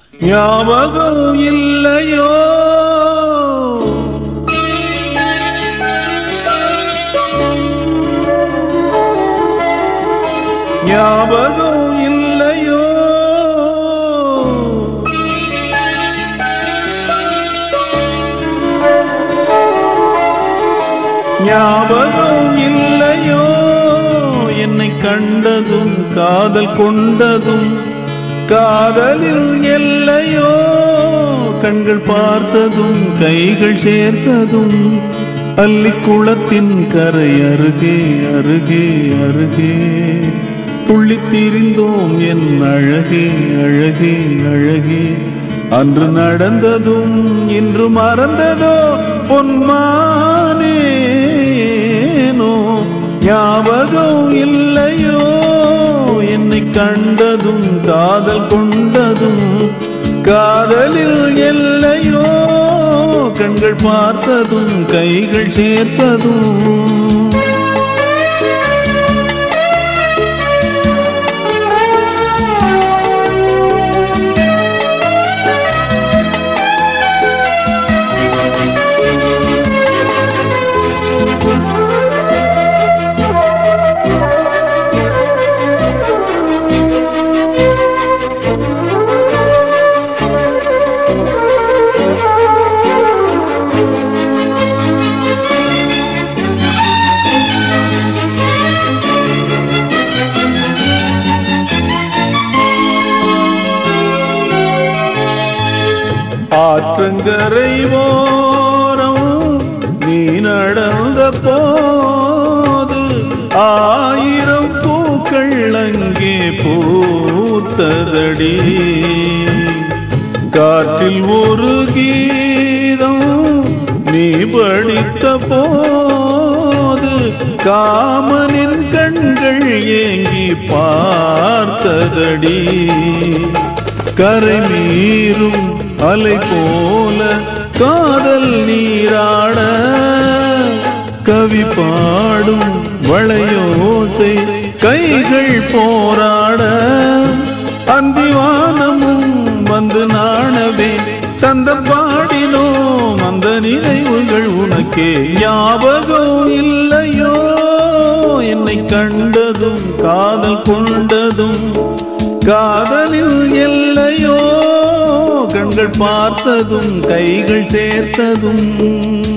ஞாபகம் இல்லையோ ஞாபகம் இல்லையோ ஞாபகம் இல்லையோ என்னை கண்டதும் காதல் கொண்டதும் காதலில் எல்லையோ கண்கள் பார்த்ததும் கைகள் சேர்த்ததும் அள்ளிக்குளத்தின் கரை அருகே அருகே அருகே துள்ளித் திரிந்தோம் என் அழகே அழகே அழகே அன்று நடந்ததும் இன்று மறந்ததோ பொன்மானேனோ ஞாபகம் இல்லையோ என்னை கண்டதும் காதல் கொண்டதும் காதலில் எல்லையோ கண்கள் பார்த்ததும் கைகள் சேர்த்ததும் ஆற்றங்கரை ஓரம் நீ நடந்த போது ஆயிரம் பூக்கள் அங்கே பூத்ததடி காற்றில் ஒரு கீதம் நீ படித்த போது காமனின் கண்கள் ஏங்கி பார்த்ததடி கரை மீறும் அலை போல காதல் நீராட கவி பாடும் வளையோசை கைகள் போராட அந்திவானமும் வந்து நாணவே சந்தம் பாடினோம் அந்த நினைவுகள் உனக்கே ஞாபகம் இல்லையோ என்னை கண்டதும் காதல் கொண்டதும் காதலில் எல்லையோ கண்கள் பார்த்ததும் கைகள் சேர்த்ததும்